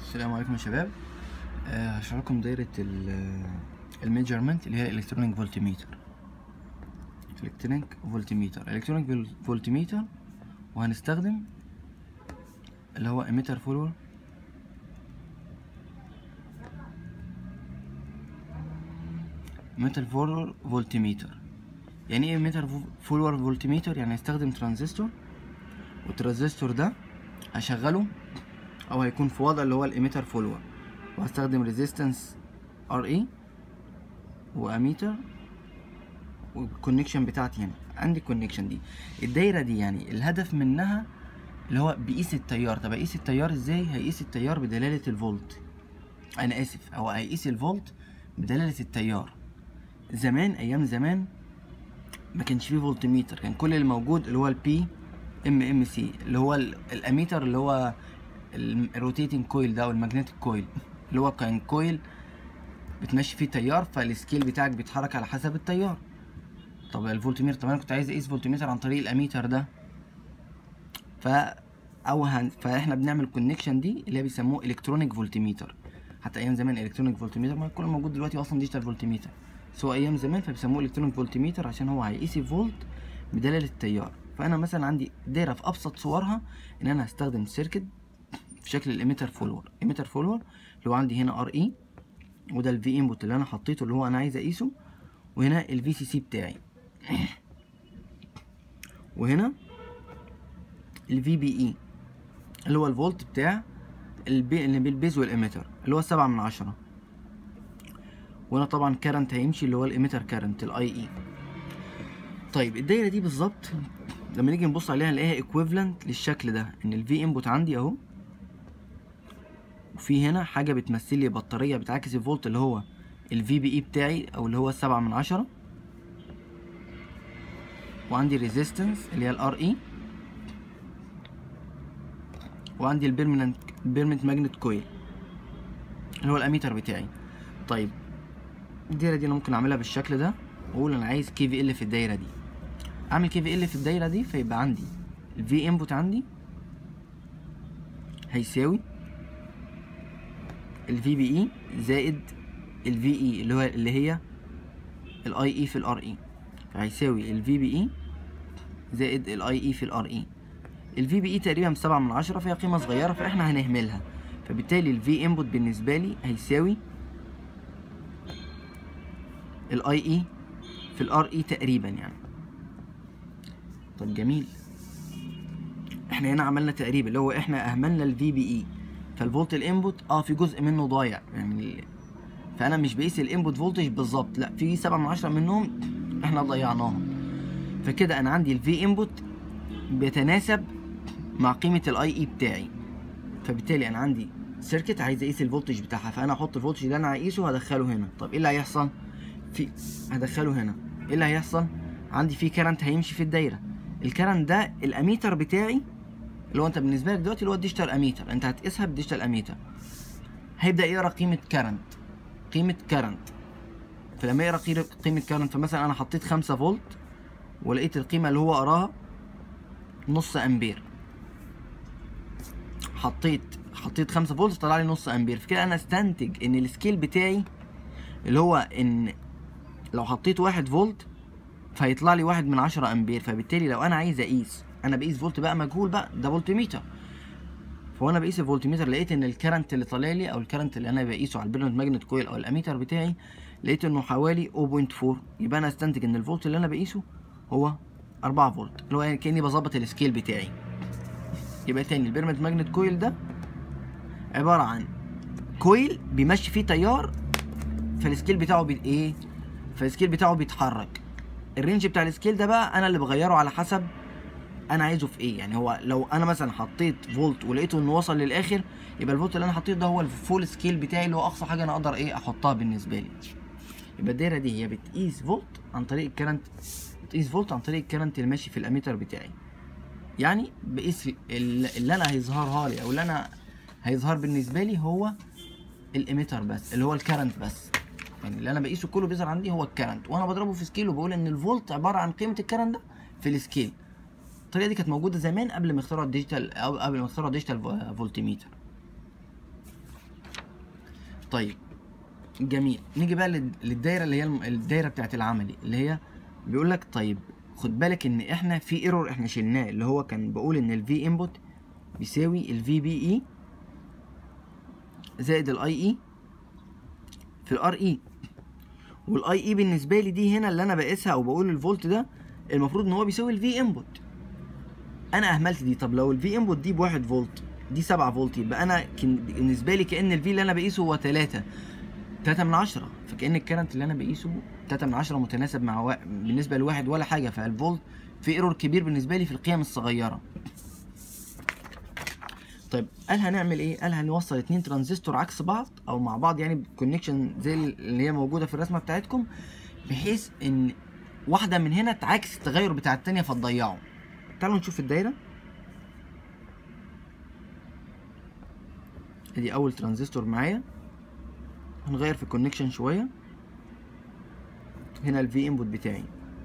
السلام عليكم يا شباب آه، هشرح لكم دايرة الميجرمنت اللي هي الكترونيك فولتميتر الكترونيك فولتميتر الكترونيك فولتميتر وهنستخدم اللي هو اميتر فولور اميتر فولور فولتميتر يعني ايه اميتر فولور فولتميتر يعني هستخدم ترانزستور والترانزستور ده هشغله او هيكون في وضع اللي هو الاميتر فولور وهستخدم ريزيستنس ار اي واميتر والكونكشن بتاعتي هنا عندي الكونكشن دي الدايره دي يعني الهدف منها اللي هو بيقيس التيار طب هيقيس التيار ازاي هيقيس التيار بدلاله الفولت انا اسف او هيقيس الفولت بدلاله التيار زمان ايام زمان ما كانش فيه فولت ميتر كان كل اللي موجود اللي هو البي ام ام سي اللي هو الاميتر اللي هو الروتيتنج كويل ده او الماجنتيك كويل اللي هو كان كويل بتمشي فيه تيار فالسكيل بتاعك بيتحرك على حسب التيار طب الفولتميتر طب انا كنت عايز اقيس فولتميتر عن طريق الاميتر ده ف او هن... فاحنا بنعمل كونكشن دي اللي هي بيسموه الكترونيك فولتميتر حتى ايام زمان الكترونيك فولتميتر ما كل موجود دلوقتي اصلا ديجيتال فولتميتر سواء ايام زمان فبيسموه الكترونيك فولتميتر عشان هو هيقيس الفولت بدلاله التيار فانا مثلا عندي دايره في ابسط صورها ان انا هستخدم سيركت في شكل الاميتر فولور اميتر فولور اللي هو عندي هنا ار اي وده الفي انبوت اللي انا حطيته اللي هو انا عايز اقيسه وهنا الفي سي سي بتاعي وهنا الفي بي اي اللي هو الفولت بتاع البي اللي بالبيز والاميتر اللي هو سبعة من عشرة وهنا طبعا كارنت هيمشي اللي هو الاميتر كارنت الاي اي طيب الدايره دي بالظبط لما نيجي نبص عليها نلاقيها ايكويفالنت للشكل ده ان الفي انبوت عندي اهو وفي هنا حاجه بتمثل لي بطاريه بتعكس الفولت اللي هو الفي بي اي بتاعي او اللي هو السبعة من عشرة وعندي ريزيستنس اللي هي الار اي وعندي البيرمننت بيرمنت ماجنت كويل اللي هو الاميتر بتاعي طيب الدايره دي انا ممكن اعملها بالشكل ده واقول انا عايز كي في ال في الدايره دي اعمل كي في ال في الدايره دي فيبقى عندي الفي انبوت عندي هيساوي الفي بي اي زائد الفي اي اللي هو اللي هي الاي اي في الار اي فهيساوي الفي بي اي زائد الاي اي في الار اي الفي بي اي تقريبا بسبعة من عشرة فهي قيمة صغيرة فاحنا هنهملها فبالتالي الفي انبوت بالنسبة لي هيساوي الاي اي في الار اي تقريبا يعني طب جميل احنا هنا عملنا تقريبا اللي هو احنا اهملنا الفي بي اي فالفولت الانبوت اه في جزء منه ضايع يعني فانا مش بقيس الانبوت فولتج بالظبط لا في سبعة من عشرة منهم احنا ضيعناهم فكده انا عندي الفي انبوت بيتناسب مع قيمة الاي اي بتاعي فبالتالي انا عندي سيركت عايز اقيس الفولتج بتاعها فانا هحط الفولتج اللي انا هقيسه هدخله هنا طب ايه اللي هيحصل في هدخله هنا ايه اللي هيحصل عندي في كارنت هيمشي في الدايره الكارنت ده الاميتر بتاعي اللي هو انت بالنسبه لك دلوقتي اللي هو الديجيتال اميتر انت هتقيسها بالديجيتال اميتر هيبدا يقرا قيمه كارنت قيمه كارنت فلما يقرا قيمه كارنت فمثلا انا حطيت 5 فولت ولقيت القيمه اللي هو قراها نص امبير حطيت حطيت 5 فولت طلع لي نص امبير فكده انا استنتج ان السكيل بتاعي اللي هو ان لو حطيت واحد فولت فهيطلع لي واحد من عشرة امبير فبالتالي لو انا عايز اقيس انا بقيس فولت بقى مجهول بقى ده فولت ميتر فوانا بقيس الفولت ميتر لقيت ان الكرنت اللي طالع لي او الكرنت اللي انا بقيسه على البيرنت ماجنت كويل او الاميتر بتاعي لقيت انه حوالي 0.4 يبقى انا استنتج ان الفولت اللي انا بقيسه هو 4 فولت اللي هو كاني بظبط السكيل بتاعي يبقى تاني البيرمنت ماجنت كويل ده عباره عن كويل بيمشي فيه تيار فالسكيل بتاعه بي ايه فالسكيل بتاعه بيتحرك الرينج بتاع السكيل ده بقى انا اللي بغيره على حسب انا عايزه في ايه يعني هو لو انا مثلا حطيت فولت ولقيته انه وصل للاخر يبقى الفولت اللي انا حطيته ده هو الفول سكيل بتاعي اللي هو اقصى حاجه انا اقدر ايه احطها بالنسبه لي يبقى الدايره دي هي بتقيس فولت عن طريق الكرنت بتقيس فولت عن طريق الكرنت اللي ماشي في الاميتر بتاعي يعني بقيس اللي انا هيظهرها لي او اللي انا هيظهر بالنسبه لي هو الاميتر بس اللي هو الكرنت بس يعني اللي انا بقيسه كله بيظهر عندي هو الكرنت وانا بضربه في سكيل وبقول ان الفولت عباره عن قيمه الكرنت ده في السكيل الطريقه دي كانت موجوده زمان قبل ما اخترعوا الديجيتال او قبل ما اخترعوا الديجيتال فولتميتر طيب جميل نيجي بقى لل- للدايره اللي هي الم- الدايره بتاعت العملي اللي هي بيقول لك طيب خد بالك ان احنا في ايرور احنا شلناه اللي هو كان بقول ان الفي انبوت بيساوي الفي بي اي زائد الاي اي في الار اي والاي اي بالنسبه لي دي هنا اللي انا بقيسها او بقول الفولت ده المفروض ان هو بيساوي الفي انبوت انا اهملت دي طب لو الفي انبوت دي بواحد فولت دي 7 فولت يبقى انا كن بالنسبه لي كان الفي اللي انا بقيسه هو 3 3 من 10 فكان الكرنت اللي انا بقيسه 3 من 10 متناسب مع وا... بالنسبه لواحد ولا حاجه فالفولت في ايرور كبير بالنسبه لي في القيم الصغيره طيب قال هنعمل ايه قال هنوصل اتنين ترانزستور عكس بعض او مع بعض يعني كونكشن زي اللي هي موجوده في الرسمه بتاعتكم بحيث ان واحده من هنا تعاكس التغير بتاع التانيه فتضيعه تعالوا نشوف الدايره ادي اول ترانزستور معايا هنغير في الكونكشن شويه هنا الفي انبوت بتاعي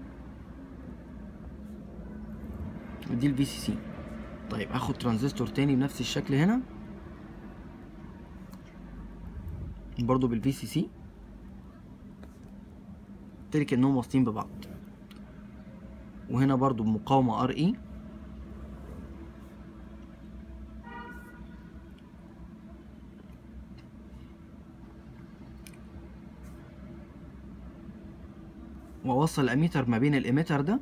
ودي الفي سي سي طيب هاخد ترانزستور تاني بنفس الشكل هنا برضو بالفي سي سي تاني كانهم واصلين ببعض وهنا برضو بمقاومة ار اي واوصل الاميتر ما بين الاميتر ده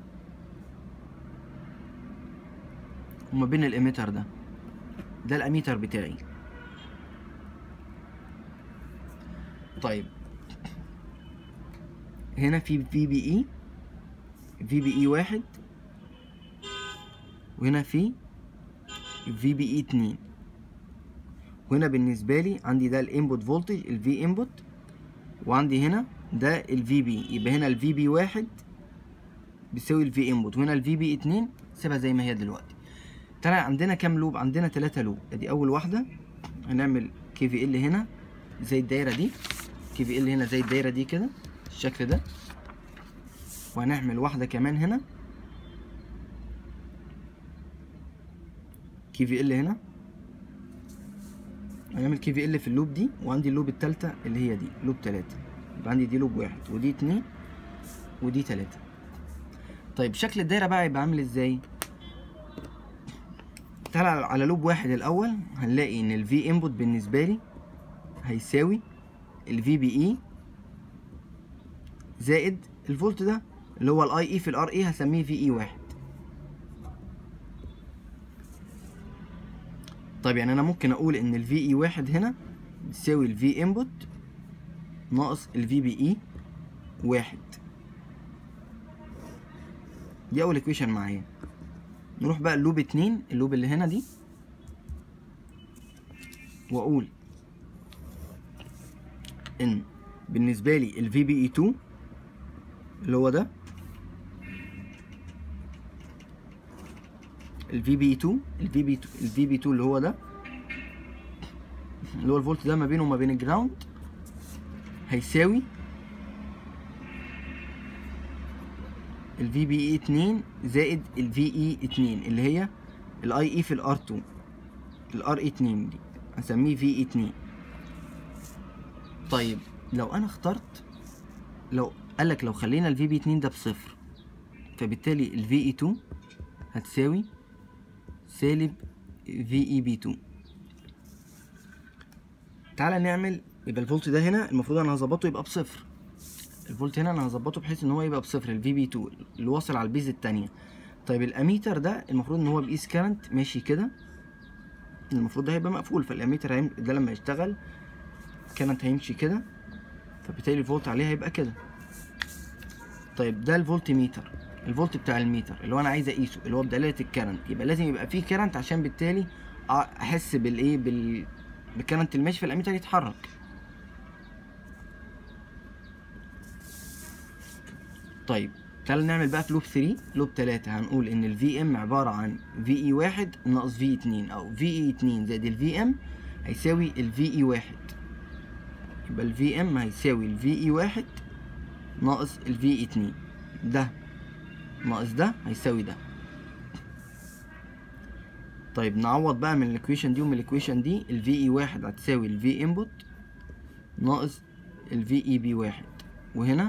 وما بين الاميتر ده ده الاميتر بتاعي طيب هنا في في بي اي في بي اي واحد وهنا في في بي اي اتنين وهنا بالنسبة لي عندي ده الانبوت فولتج الفي انبوت وعندي هنا ده الفي بي يبقى هنا الفي بي واحد بيساوي الفي انبوت وهنا الفي بي اتنين سيبها زي ما هي دلوقتي طلع عندنا كام لوب عندنا تلاتة لوب ادي اول واحدة هنعمل كي في ال هنا زي الدايرة دي كي في ال هنا زي الدايرة دي كده الشكل ده وهنعمل واحدة كمان هنا كي في ال هنا هنعمل كي في ال في اللوب دي وعندي اللوب التالتة اللي هي دي لوب تلاتة يبقى عندي دي لوب واحد ودي اتنين ودي تلاتة طيب شكل الدايرة بقى يبقى عامل ازاي تعالى على لوب واحد الأول هنلاقي إن الفي انبوت بالنسبة لي هيساوي الفي بي اي زائد الفولت ده اللي هو الاي اي في الار اي هسميه في اي واحد طيب يعني انا ممكن اقول ان الفي اي واحد هنا بتساوي الفي انبوت ناقص الفي بي اي واحد دي اول ايكويشن معايا نروح بقى اللوب اتنين اللوب اللي هنا دي واقول ان بالنسبة لي الفي بي اي 2 اللي هو ده الفي بي 2 الفي بي الفي بي 2 اللي هو ده اللي هو الفولت ده ما بينه وما بين الجراوند هيساوي الفي بي اي 2 زائد الفي اي 2 اللي هي الاي اي في الار 2 الار اي 2 دي هسميه في اي 2 طيب لو انا اخترت لو قالك لو خلينا الفي بي 2 ده بصفر فبالتالي الفي اي 2 هتساوي سالب في اي بي 2 تعالى نعمل يبقى الفولت ده هنا المفروض انا هظبطه يبقى بصفر الفولت هنا انا هظبطه بحيث ان هو يبقى بصفر الفي بي 2 اللي واصل على البيز التانية طيب الاميتر ده المفروض ان هو بيقيس كارنت ماشي كده المفروض ده هيبقى مقفول فالاميتر هيم... ده لما يشتغل كارنت هيمشي كده فبالتالي الفولت عليه هيبقى كده طيب ده الفولت ميتر الفولت بتاع الميتر اللي هو انا عايز اقيسه اللي هو بدلاله الكرنت يبقى لازم يبقى فيه كرنت عشان بالتالي احس بالايه بال بالكرنت اللي ماشي في الاميتر يتحرك طيب تعالى نعمل بقى في لوب 3 لوب 3 هنقول ان الفي ام عباره عن في اي 1 ناقص في 2 او في اي 2 زائد الفي ام هيساوي الفي اي 1 يبقى الفي ام هيساوي الفي اي 1 ناقص الفي اي 2 ده ناقص ده هيساوي ده طيب نعوض بقى من الايكويشن دي ومن الايكويشن دي الفي اي 1 هتساوي الفي انبوت ناقص الفي اي بي واحد وهنا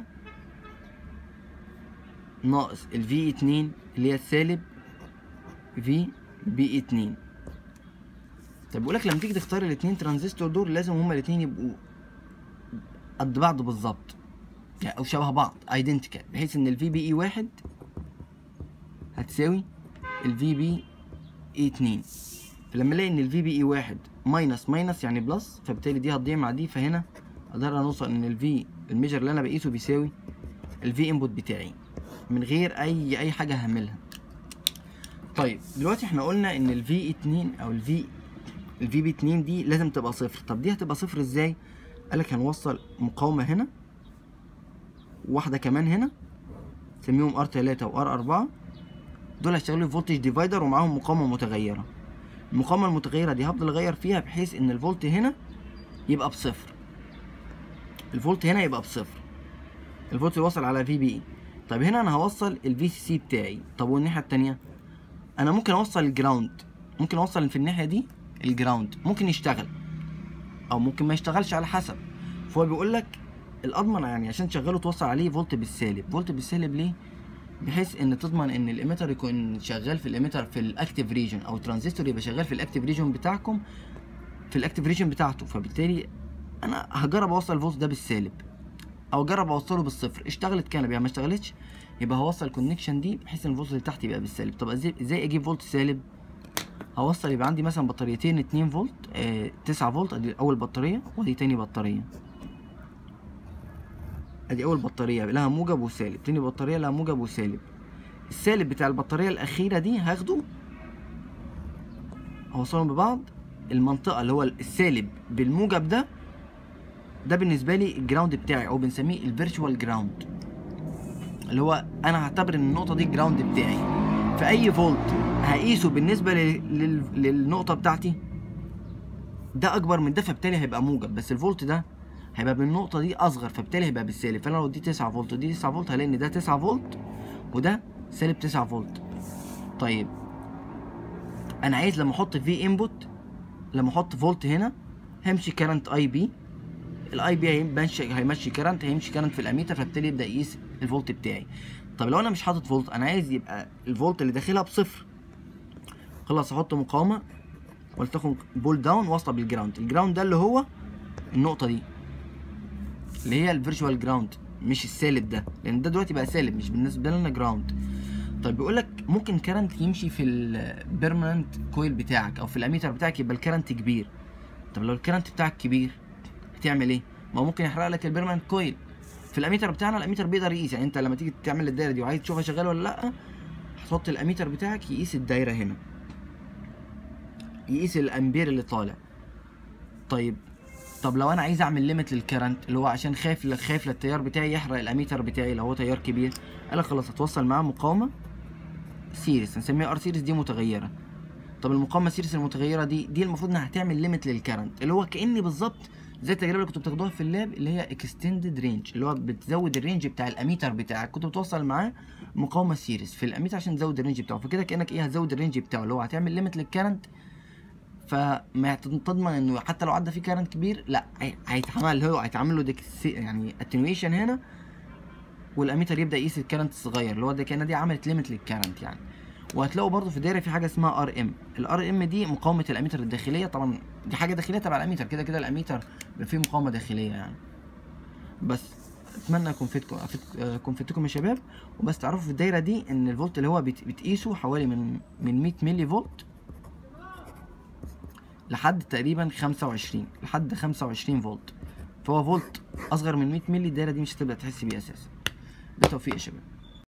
ناقص الفي اتنين اللي هي السالب في بي اتنين طب بيقولك لما تيجي تختار الاتنين ترانزستور دول لازم هما الاتنين يبقوا قد بعض بالظبط يعني او شبه بعض ايدنتيكال بحيث ان الفي بي اي واحد هتساوي الفي بي اي اتنين فلما الاقي ان الفي بي اي واحد ماينس ماينس يعني بلس فبالتالي دي هتضيع مع دي فهنا اقدر نوصل ان الفي الميجر اللي انا بقيسه بيساوي الفي انبوت بتاعي من غير اي اي حاجه هعملها طيب دلوقتي احنا قلنا ان الفي 2 او الفي الفي بي 2 دي لازم تبقى صفر طب دي هتبقى صفر ازاي قالك هنوصل مقاومه هنا واحده كمان هنا نسميهم ار 3 وار 4 دول هيشتغلوا فولتج ديفايدر ومعاهم مقاومه متغيره المقاومه المتغيره دي هفضل اغير فيها بحيث ان الفولت هنا يبقى بصفر الفولت هنا يبقى بصفر الفولت اللي وصل على في بي اي طب هنا انا هوصل الفي سي سي بتاعي طب والناحيه التانية انا ممكن اوصل الجراوند ممكن اوصل في الناحيه دي الجراوند ممكن يشتغل او ممكن ما يشتغلش على حسب فهو بيقول لك الاضمن يعني عشان تشغله توصل عليه فولت بالسالب فولت بالسالب ليه بحيث ان تضمن ان الاميتر يكون شغال في الاميتر في الاكتيف ريجن او الترانزستور يبقى شغال في الاكتيف ريجن بتاعكم في الاكتيف ريجن بتاعته فبالتالي انا هجرب اوصل الفولت ده بالسالب او اجرب اوصله بالصفر اشتغلت كان يعني ما اشتغلتش يبقى هوصل الكونكشن دي بحيث ان الفولت اللي تحت يبقى بالسالب طب ازاي ازاي اجيب فولت سالب هوصل يبقى عندي مثلا بطاريتين 2 فولت آه 9 فولت ادي اول بطاريه وادي تاني بطاريه ادي اول بطاريه لها موجب وسالب تاني بطاريه لها موجب وسالب السالب بتاع البطاريه الاخيره دي هاخده اوصلهم ببعض المنطقه اللي هو السالب بالموجب ده ده بالنسبه لي الجراوند بتاعي او بنسميه الفيرتشوال جراوند اللي هو انا هعتبر ان النقطه دي الجراوند بتاعي فاي فولت هقيسه بالنسبه لل... لل... للنقطه بتاعتي ده اكبر من ده فبالتالي هيبقى موجب بس الفولت ده هيبقى بالنقطه دي اصغر فبالتالي هيبقى بالسالب فانا لو دي 9 فولت ودي 9 فولت هلاقي ان ده 9 فولت وده سالب 9 فولت طيب انا عايز لما احط في انبوت لما احط فولت هنا همشي كارنت اي بي الاي بي هيمشي هيمشي كارنت هيمشي كارنت في الاميتر فبالتالي يبدا يقيس الفولت بتاعي طب لو انا مش حاطط فولت انا عايز يبقى الفولت اللي داخلها بصفر خلاص احط مقاومه ولتكن بول داون واصله بالجراوند الجراوند ده اللي هو النقطه دي اللي هي الفيرتشوال جراوند مش السالب ده لان ده دلوقتي بقى سالب مش بالنسبه لنا جراوند طيب بيقول لك ممكن كارنت يمشي في البيرمننت كويل بتاعك او في الاميتر بتاعك يبقى الكارنت كبير طب لو الكارنت بتاعك كبير هتعمل ايه ما هو ممكن يحرق لك البيرمننت كويل في الاميتر بتاعنا الاميتر بيقدر يقيس يعني انت لما تيجي تعمل الدايره دي وعايز تشوفها شغاله ولا لا هتحط الاميتر بتاعك يقيس الدايره هنا يقيس الامبير اللي طالع طيب طب لو انا عايز اعمل ليميت للكرنت اللي هو عشان خايف خايف للتيار بتاعي يحرق الاميتر بتاعي لو هو تيار كبير قال لك خلاص هتوصل معاه مقاومه سيريس هنسميها ار سيريس دي متغيره طب المقاومه سيريس المتغيره دي دي المفروض انها هتعمل ليميت للكرنت اللي هو كاني بالظبط زي التجربه اللي كنتوا بتاخدوها في اللاب اللي هي اكستندد رينج اللي هو بتزود الرينج بتاع الاميتر بتاعك كنت بتوصل معاه مقاومه سيريس في الاميتر عشان تزود الرينج بتاعه فكده كانك ايه هتزود الرينج بتاعه اللي هو هتعمل ليميت للكرنت فما تضمن انه حتى لو عدى فيه كارنت كبير لا هيتعمل هو هيتعمل له ديك يعني اتنويشن هنا والاميتر يبدا يقيس الكارنت الصغير اللي هو ده كان دي عملت ليميت للكارنت يعني وهتلاقوا برضو في الدايره في حاجه اسمها ار ام الار ام دي مقاومه الاميتر الداخليه طبعا دي حاجه داخليه تبع الاميتر كده كده الاميتر بيبقى فيه مقاومه داخليه يعني بس اتمنى اكون فدتكم اكون فدتكم يا شباب وبس تعرفوا في الدايره دي ان الفولت اللي هو بتقيسه حوالي من من 100 ملي فولت لحد تقريبا 25 لحد 25 فولت فهو فولت اصغر من 100 مللي الدايره دي مش هتبدا تحس بيه اساسا بالتوفيق يا شباب